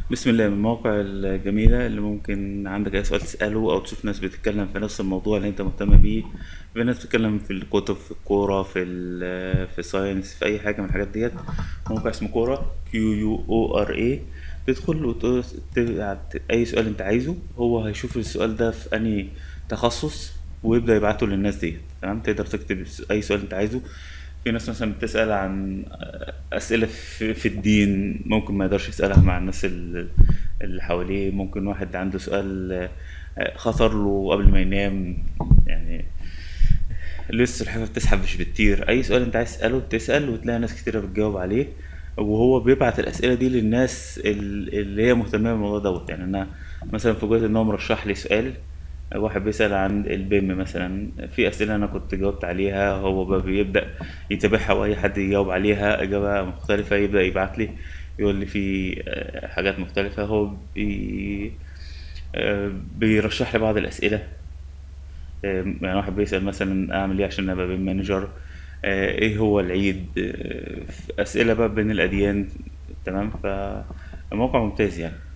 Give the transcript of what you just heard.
بسم الله من المواقع الجميلة اللي ممكن عندك أي سؤال تسأله أو تشوف ناس بتتكلم في نفس الموضوع اللي أنت مهتم بيه في ناس بتتكلم في الكتب في الكورة في ال في الساينس في أي حاجة من الحاجات ديت موقع اسمه كورة كيو يو أو آر إيه تدخل وتبعت أي سؤال أنت عايزه هو هيشوف السؤال ده في أنهي تخصص ويبدأ يبعته للناس ديت تمام تقدر تكتب أي سؤال أنت عايزه في ناس مثلا بتسأل عن أسئلة في في الدين ممكن ما يقدرش يسألها مع الناس ال- اللي حواليه ممكن واحد عنده سؤال آه، خطر له قبل ما ينام يعني لسه الحاجة بتسحب مش بتطير أي سؤال أنت عايز تسأله بتسأل وتلاقي ناس كتيرة بتجاوب عليه وهو بيبعت الأسئلة دي للناس ال- اللي هي مهتمة بالموضوع دوت يعني أنا مثلا فوجئت إن هو مرشح لي سؤال واحد بيسأل عن البيم مثلا في أسئلة أنا كنت جاوبت عليها هو بقى بيبدأ يتابعها وأي حد يجاوب عليها إجابة مختلفة يبدأ يبعت لي يقول لي في آه، حاجات مختلفة هو بي آه، بيرشح لي بعض الأسئلة آه، يعني واحد بيسأل مثلا أعمل إيه عشان أبقى بيم مانجر آه، إيه هو العيد آه، أسئلة بقى بين الأديان تمام فالموقع ممتاز يعني